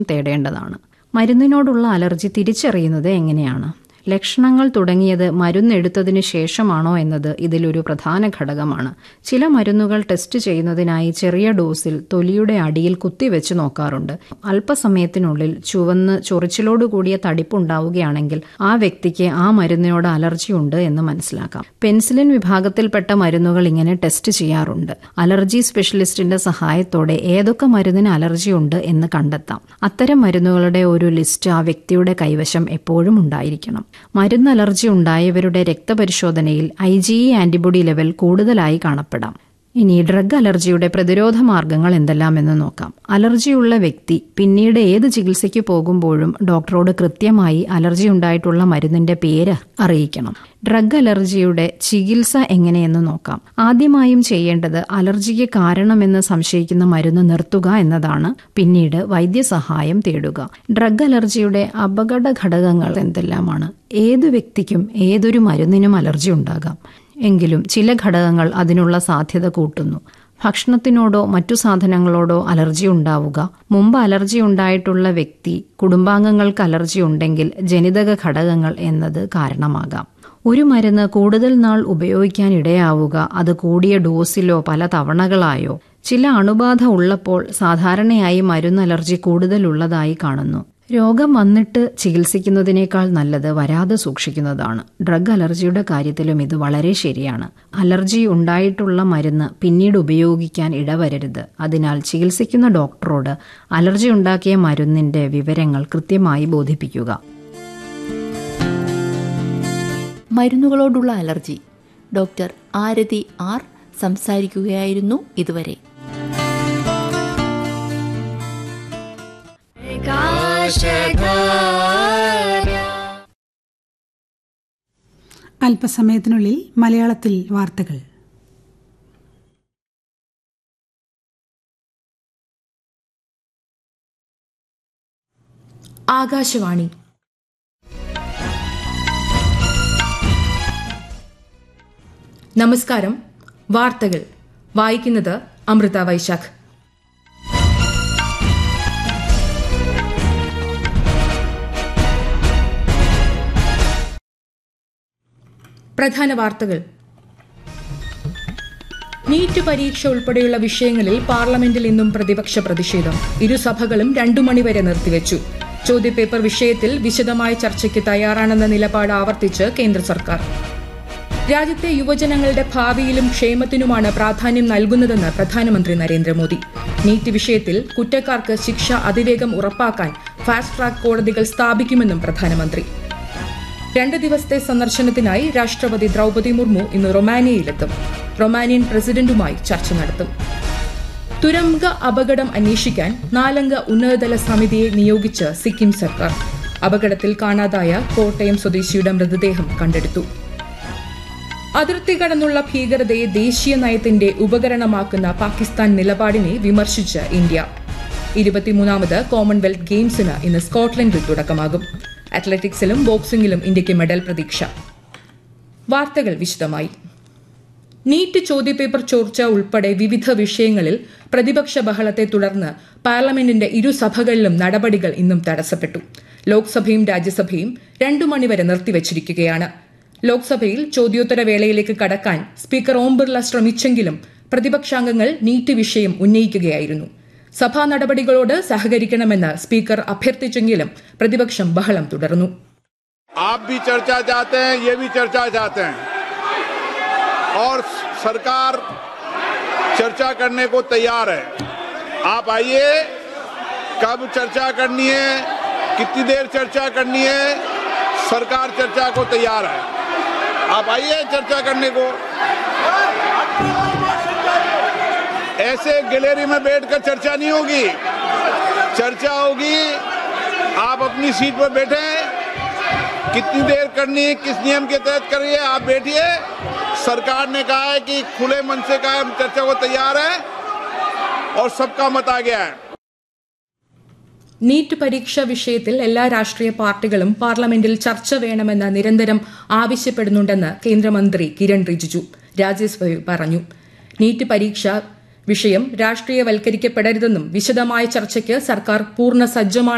തേടേണ്ടതാണ് മരുന്നിനോടുള്ള allergy തിരിച്ചറിയുന്നത് എങ്ങനെയാണ് ലക്ഷണങ്ങൾ തുടങ്ങിയത് മരുന്നെടുത്തതിന് ശേഷമാണോ എന്നത് ഇതിലൊരു പ്രധാന ഘടകമാണ് ചില മരുന്നുകൾ ടെസ്റ്റ് ചെയ്യുന്നതിനായി ചെറിയ ഡോസിൽ തൊലിയുടെ അടിയിൽ കുത്തിവെച്ച് നോക്കാറുണ്ട് അല്പസമയത്തിനുള്ളിൽ ചുവന്ന് ചൊറിച്ചിലോട് കൂടിയ തടിപ്പുണ്ടാവുകയാണെങ്കിൽ ആ വ്യക്തിക്ക് ആ മരുന്നിനോട് അലർജി ഉണ്ട് എന്ന് മനസ്സിലാക്കാം പെൻസിലിൻ വിഭാഗത്തിൽപ്പെട്ട മരുന്നുകൾ ഇങ്ങനെ ടെസ്റ്റ് ചെയ്യാറുണ്ട് അലർജി സ്പെഷ്യലിസ്റ്റിന്റെ സഹായത്തോടെ ഏതൊക്കെ മരുന്നിന് അലർജി ഉണ്ട് എന്ന് കണ്ടെത്താം അത്തരം മരുന്നുകളുടെ ഒരു ലിസ്റ്റ് ആ വ്യക്തിയുടെ കൈവശം എപ്പോഴും ഉണ്ടായിരിക്കണം മരുന്ന് അലർജി ഉണ്ടായവരുടെ രക്തപരിശോധനയിൽ I G E antibody level കൂടുതലായി കാണപ്പെടാം ഇനി ഡ്രഗ് അലർജിയുടെ പ്രതിരോധ മാർഗങ്ങൾ എന്തെല്ലാമെന്ന് നോക്കാം അലർജിയുള്ള വ്യക്തി പിന്നീട് ഏത് ചികിത്സയ്ക്ക് പോകുമ്പോഴും ഡോക്ടറോട് കൃത്യമായി അലർജി ഉണ്ടായിട്ടുള്ള മരുന്നിന്റെ പേര് അറിയിക്കണം ഡ്രഗ് അലർജിയുടെ ചികിത്സ എങ്ങനെയെന്ന് നോക്കാം ആദ്യമായും ചെയ്യേണ്ടത് അലർജിക്ക് കാരണമെന്ന് സംശയിക്കുന്ന മരുന്ന് നിർത്തുക എന്നതാണ് പിന്നീട് വൈദ്യസഹായം തേടുക ഡ്രഗ് അലർജിയുടെ അപകട ഘടകങ്ങൾ എന്തെല്ലാമാണ് ഏതു വ്യക്തിക്കും ഏതൊരു മരുന്നിനും അലർജി ഉണ്ടാകാം എങ്കിലും ചില ഘടകങ്ങൾ അതിനുള്ള സാധ്യത കൂട്ടുന്നു ഭക്ഷണത്തിനോടോ മറ്റു സാധനങ്ങളോടോ അലർജി ഉണ്ടാവുക മുമ്പ് അലർജി ഉണ്ടായിട്ടുള്ള വ്യക്തി കുടുംബാംഗങ്ങൾക്ക് അലർജി ഉണ്ടെങ്കിൽ ജനിതക ഘടകങ്ങൾ എന്നത് കാരണമാകാം ഒരു മരുന്ന് കൂടുതൽ നാൾ ഉപയോഗിക്കാൻ ഇടയാവുക അത് കൂടിയ ഡോസിലോ പല തവണകളായോ ചില അണുബാധ ഉള്ളപ്പോൾ സാധാരണയായി മരുന്ന് അലർജി കൂടുതലുള്ളതായി കാണുന്നു രോഗം വന്നിട്ട് ചികിത്സിക്കുന്നതിനേക്കാൾ നല്ലത് വരാതെ സൂക്ഷിക്കുന്നതാണ് ഡ്രഗ് അലർജിയുടെ കാര്യത്തിലും ഇത് വളരെ ശരിയാണ് അലർജി ഉണ്ടായിട്ടുള്ള മരുന്ന് പിന്നീട് ഉപയോഗിക്കാൻ ഇടവരരുത് അതിനാൽ ചികിത്സിക്കുന്ന ഡോക്ടറോട് അലർജി ഉണ്ടാക്കിയ മരുന്നിന്റെ വിവരങ്ങൾ കൃത്യമായി ബോധിപ്പിക്കുക മരുന്നുകളോടുള്ള അലർജി ഡോക്ടർ ആരതി ആർ സംസാരിക്കുകയായിരുന്നു ഇതുവരെ അല്പസമയത്തിനുള്ളിൽ മലയാളത്തിൽ വാർത്തകൾ ആകാശവാണി നമസ്കാരം വാർത്തകൾ വായിക്കുന്നത് അമൃത വൈശാഖ് പ്രധാന വാർത്തകൾ നീറ്റ് പരീക്ഷ ഉൾപ്പെടെയുള്ള വിഷയങ്ങളിൽ പാർലമെന്റിൽ ഇന്നും പ്രതിപക്ഷ പ്രതിഷേധം ഇരുസഭകളും രണ്ടു മണിവരെ നിർത്തിവച്ചു ചോദ്യപേപ്പർ വിഷയത്തിൽ വിശദമായ ചർച്ചയ്ക്ക് തയ്യാറാണെന്ന നിലപാട് ആവർത്തിച്ച് കേന്ദ്ര സർക്കാർ രാജ്യത്തെ യുവജനങ്ങളുടെ ഭാവിയിലും ക്ഷേമത്തിനുമാണ് പ്രാധാന്യം നൽകുന്നതെന്ന് പ്രധാനമന്ത്രി നരേന്ദ്രമോദി നീറ്റ് വിഷയത്തിൽ കുറ്റക്കാർക്ക് ശിക്ഷ അതിവേഗം ഉറപ്പാക്കാൻ ഫാസ്റ്റ് ട്രാക്ക് കോടതികൾ സ്ഥാപിക്കുമെന്നും പ്രധാനമന്ത്രി രണ്ട് ദിവസത്തെ സന്ദർശനത്തിനായി രാഷ്ട്രപതി ദ്രൗപദി മുർമു ഇന്ന് റൊമാനിയയിലെത്തും റൊമാനിയൻ പ്രസിഡന്റുമായി ചർച്ച നടത്തും തുരങ്ക അപകടം അന്വേഷിക്കാൻ നാലംഗ ഉന്നതതല സമിതിയെ നിയോഗിച്ച് സിക്കിം സർക്കാർ അപകടത്തിൽ കാണാതായ കോട്ടയം സ്വദേശിയുടെ മൃതദേഹം കണ്ടെടുത്തു അതിർത്തി കടന്നുള്ള ഭീകരതയെ ദേശീയ നയത്തിന്റെ ഉപകരണമാക്കുന്ന പാകിസ്ഥാൻ നിലപാടിനെ വിമർശിച്ച് ഇന്ത്യ ഇരുപത്തിമൂന്നാമത് കോമൺവെൽത്ത് ഗെയിംസിന് ഇന്ന് സ്കോട്ട്ലൻഡിൽ തുടക്കമാകും അത്ലറ്റിക്സിലും ബോക്സിംഗിലും ഇന്ത്യയ്ക്ക് മെഡൽ പ്രതീക്ഷ വാർത്തകൾ വിശദമായി നീറ്റ് ചോദ്യപേപ്പർ ചോർച്ച ഉൾപ്പെടെ വിവിധ വിഷയങ്ങളിൽ പ്രതിപക്ഷ ബഹളത്തെ തുടർന്ന് പാർലമെന്റിന്റെ ഇരുസഭകളിലും നടപടികൾ ഇന്നും തടസ്സപ്പെട്ടു ലോക്സഭയും രാജ്യസഭയും രണ്ടു മണിവരെ നിർത്തിവച്ചിരിക്കുകയാണ് ലോക്സഭയിൽ ചോദ്യോത്തര വേളയിലേക്ക് കടക്കാൻ സ്പീക്കർ ഓം ബിർള ശ്രമിച്ചെങ്കിലും പ്രതിപക്ഷാംഗങ്ങൾ നീറ്റ് വിഷയം ഉന്നയിക്കുകയായിരുന്നു സഭാ നടപടികളോട് സഹകരിക്കണമെന്ന് സ്പീക്കർ അഭ്യർത്ഥിച്ചെങ്കിലും പ്രതിപക്ഷം ബഹളം തുടർന്നു आप भी चर्चा चाहते हैं ये भी चर्चा चाहते हैं और सरकार चर्चा करने को तैयार है आप आइए कब चर्चा करनी है कितनी देर चर्चा करनी है सरकार चर्चा को तैयार है आप आइए चर्चा करने को ऐसे गैलरी में बैठकर चर्चा नहीं होगी चर्चा होगी आप अपनी सीट पर बैठे कितनी देर करनी है किस नियम के तहत करिए आप बैठिए सरकार ने कहा है कि खुले मन से कहा हम चर्चा को तैयार है और सबका मत आ गया है നീറ്റ് പരീക്ഷ വിഷയത്തിൽ എല്ലാ രാഷ്ട്രീയ പാർട്ടികളും പാർലമെന്റിൽ ചർച്ച വേണമെന്ന് നിരന്തരം ആവശ്യപ്പെടുന്നുണ്ടെന്ന് കേന്ദ്രമന്ത്രി കിരൺ റിജിജു രാജ്യസഭയിൽ പറഞ്ഞു നീറ്റ് പരീക്ഷ വിഷയം രാഷ്ട്രീയവൽക്കരിക്കപ്പെടരുതെന്നും വിശദമായ ചർച്ചയ്ക്ക് സർക്കാർ പൂർണ്ണ സജ്ജമാണ്